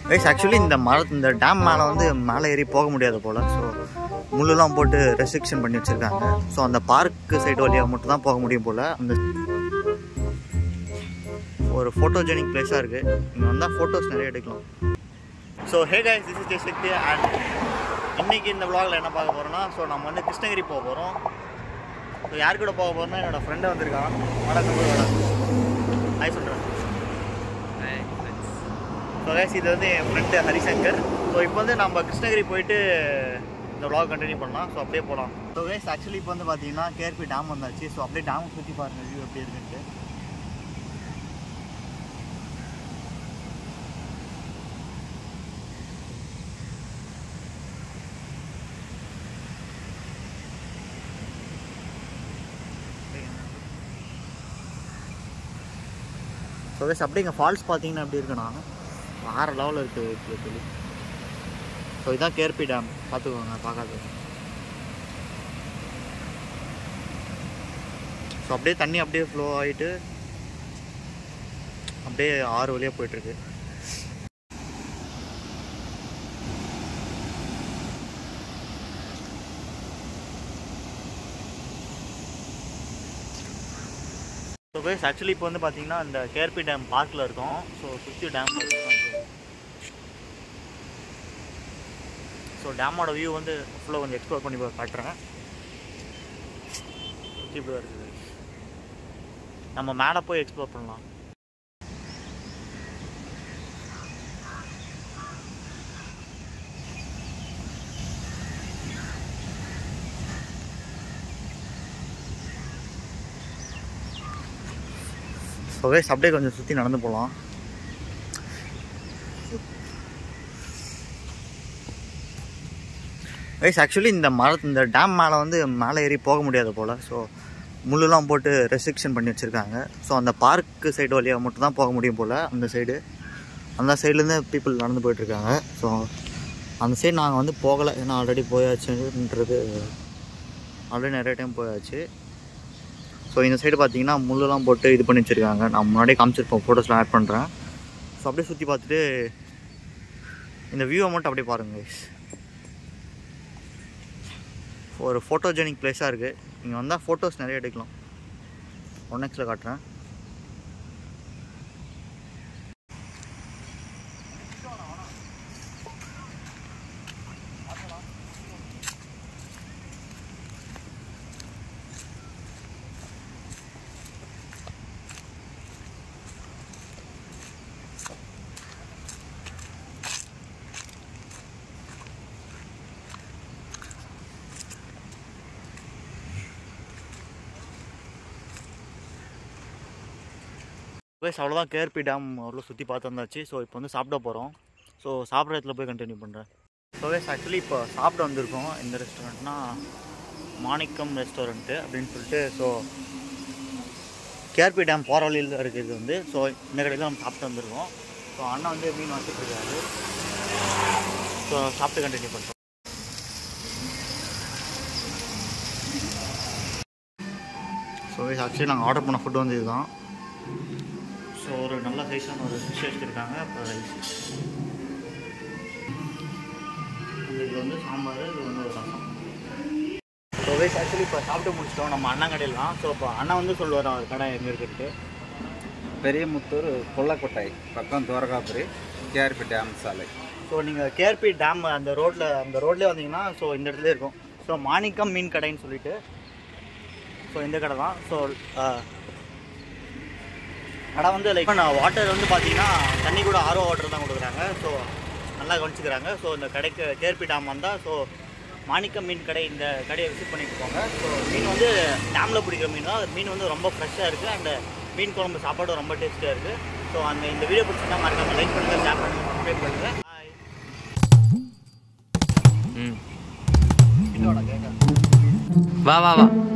Guys actually இந்த மர இந்த டேம் மேலே வந்து மேலே ஏறி போக முடியாது போல் ஸோ முள்ளுலாம் போட்டு ரெஸ்ட்ரிக்ஷன் பண்ணி வச்சுருக்காங்க ஸோ அந்த பார்க்கு சைடு வழியாக மட்டும் தான் போக முடியும் போல் அந்த ஒரு ஃபோட்டோஜெனிக் பிளேஸாக இருக்குது இங்கே வந்தால் ஃபோட்டோஸ் நிறைய எடுக்கலாம் so hey guys this is Jayasakthi and இன்னைக்கு இந்த vlogல என்ன பார்க்க போகிறோம்னா ஸோ நம்ம வந்து கிருஷ்ணகிரி போக போகிறோம் ஸோ யார் கூட போக போகிறோம்னா என்னோட ஃப்ரெண்டு வந்திருக்கான் வணக்கம் bro, வணக்கம் ஹாய் சொல்கிறேன் ஸோ கைஸ் இது வந்து என் ஃப்ரெண்டு ஹரிசங்கர் ஸோ இப்போ வந்து நம்ம கிருஷ்ணகிரி போயிட்டு இந்த vlog கண்டினியூ பண்ணலாம் ஸோ அப்படியே போகலாம் ஸோ கைஸ் ஆக்சுவலி இப்போ வந்து பார்த்தீங்கன்னா கேஆர்பி டேம் வந்தாச்சு ஸோ அப்படியே டேம் சுற்றி பாருங்க வியூ எப்படி இருக்குன்ட்டு ஸோ கைஸ் அப்படியே இங்கே ஃபால்ஸ் பார்த்தீங்கன்னா எப்படி இருக்குன்னா வேறு லெவலில் இருக்குது சொல்லி ஸோ இதான் கேஆர்பி டேம் பார்த்துக்கோங்க பார்க்காது ஸோ அப்படியே தண்ணி அப்படியே ஃப்ளோ ஆகிட்டு அப்படியே ஆறு வழியாக போயிட்டுருக்கு ஸோ கைஸ் ஆக்சுவலி இப்போ வந்து பார்த்தீங்கன்னா இந்த கேஆர்பி டேம் பார்க்கில் இருக்கோம் ஸோ சுற்றி டேம் ஸோ டேமோட வியூ வந்து ஃபுல்லாக கொஞ்சம் எக்ஸ்ப்ளோர் பண்ணி போய் காட்டுறேன் சுற்றி இப்படி வருது நம்ம மேலே போய் எக்ஸ்ப்ளோர் பண்ணலாம் ஸோ கைஸ் அப்படியே கொஞ்சம் சுற்றி நடந்து போகலாம் கைஸ் ஆக்சுவலி இந்த மர இந்த டேம் மேலே வந்து மேலே ஏறி போக முடியாது போல் ஸோ முள்ளுலாம் போட்டு ரெஸ்ட்ரிக்ஷன் பண்ணி வச்சுருக்காங்க ஸோ அந்த பார்க்கு சைடு வழியாக மட்டும் தான் போக முடியும் போல் அந்த சைடு அந்த சைட்லேருந்து பீப்புள் நடந்து போயிட்டுருக்காங்க ஸோ அந்த சைடு நாங்கள் வந்து போகலை ஏன்னா ஆல்ரெடி போயாச்சுன்றது ஆல்ரெடி நிறைய டைம் போயாச்சு ஸோ இந்த சைடு பார்த்தீங்கன்னா முள்ளெல்லாம் போட்டு இது பண்ணி வச்சுருக்காங்க நான் முன்னாடியே காமிச்சிருப்போம் ஃபோட்டோஸ்லாம் ஆட் பண்ணுறேன் ஸோ அப்படியே சுற்றி பார்த்துட்டு இந்த வியூவை மட்டும் அப்படியே பாருங்க guys. ஒரு ஃபோட்டோஜெனிக் பிளேஸாக இருக்குது இங்கே வந்தால் ஃபோட்டோஸ் நிறைய எடுக்கலாம் ஒன் எக்ஸில் காட்டுறேன் கைஸ் அவ்வளோதான் கேஆர்பி டேம் அவ்வளோ சுற்றி பார்த்து வந்தாச்சு ஸோ இப்போ வந்து சாப்பிட போகிறோம் ஸோ சாப்பிட்ற இடத்துல போய் கண்டினியூ பண்ணுறேன் ஸோ கைஸ் ஆக்சுவலி இப்போ சாப்பிட வந்திருக்கோம் இந்த ரெஸ்டாரண்ட்னா மாணிக்கம் ரெஸ்டாரண்ட்டு அப்படின்னு சொல்லிட்டு ஸோ கேஆர்பி டேம் போகிற வழியில் இருக்குது வந்து ஸோ இந்த கடையில் நம்ம சாப்பிட்டு வந்திருக்கோம் ஸோ அண்ணன் வந்து மீன் வச்சுட்டு இருக்காரு ஸோ சாப்பிட்டு கண்டினியூ பண்ணுறோம் ஸோ கைஸ் ஆக்சுவலி நாங்கள் ஆர்டர் பண்ண ஃபுட் வந்து இதுதான் ஸோ ஒரு நல்ல சைஸான ஒரு ஃபிஷ் வச்சுருக்காங்க அப்புறம் ரைஸ் இது வந்து சாம்பார் இது வந்து ரசம் ஸோ வைஸ் ஆக்சுவலி இப்போ சாப்பிட்டு முடிச்சிட்டோம் நம்ம அண்ணன் கடையில் தான் ஸோ இப்போ அண்ணன் வந்து சொல்லுவார் அவர் கடை எங்கே இருக்குன்ட்டு பெரியமுத்தூர் கொல்லக்கோட்டை பக்கம் துவரகாபுரி கேஆர்பி டேம் சாலை ஸோ நீங்கள் கேஆர்பி டேம் அந்த ரோட்டில் அந்த ரோட்லேயே வந்தீங்கன்னா ஸோ இந்த இடத்துல இருக்கும் ஸோ மாணிக்கம் மீன் கடைன்னு சொல்லிட்டு ஸோ இந்த கடை தான் ஸோ கடை வந்து லைக் வாட்டர் வந்து பார்த்தீங்கன்னா தண்ணி கூட ஆர்ஓ வாட்டர் தான் கொடுக்குறாங்க ஸோ நல்லா கவனிச்சுக்கிறாங்க ஸோ இந்த கடைக்கு கேஆர்பி டேம் வந்தால் ஸோ மாணிக்கம் மீன் கடை இந்த கடையை விசிட் பண்ணிட்டு போங்க ஸோ மீன் வந்து டேமில் பிடிக்கிற மீன் தான் மீன் வந்து ரொம்ப ஃப்ரெஷ்ஷாக இருக்குது அண்ட் மீன் குழம்பு சாப்பாடும் ரொம்ப டேஸ்ட்டாக இருக்குது ஸோ அந்த இந்த வீடியோ பிடிச்சிருந்தா மறக்காம லைக் பண்ணுங்கள் ஷேர் பண்ணுங்கள் சப்ஸ்கிரைப் பண்ணுங்கள் பாய் ம் இன்னோட கேட்க வா வா வா